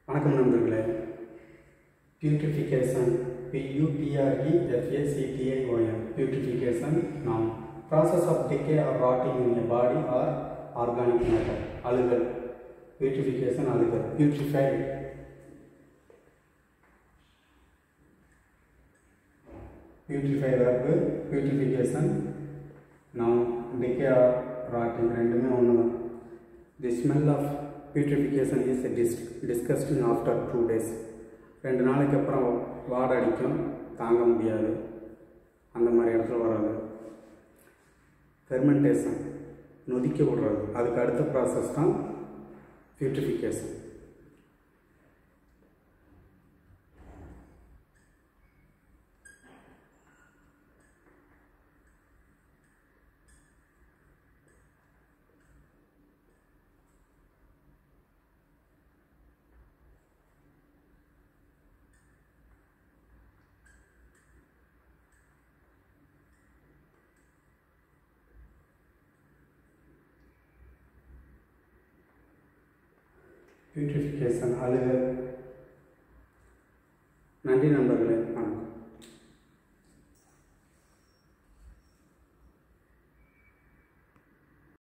வணக்கம் நண்பர்களே beautification பியூடிஆர்இ எஃப்ஏசிடிஐஓஎன் beautification நாம் process of decay R rotting in a body or organic matter அழுகல் beautification அழுகல் பியூட்டிஃபைட் பியூட்டிஃபை verb பியூட்டிஃபிகேஷன் நாம் டிகே ஆர் ராட்டிங் ரெண்டுமே ஒன்று தான் தி smell of beautification is dish disgusting after two days ரெண்டு நாளைக்கு அப்புறம் வாடை அடிக்கும் தாங்க முடியாது அந்த மாதிரி இடத்துல வராது ஃபெர்மெண்டேஷன் நொதிக்க விடுறது அதுக்கு அடுத்த ப்ராசஸ் தான் பியூட்டிஃபிகேஷன் பியூட்டிஃபிகேஷன் அழுக நன்றி நண்பர்களே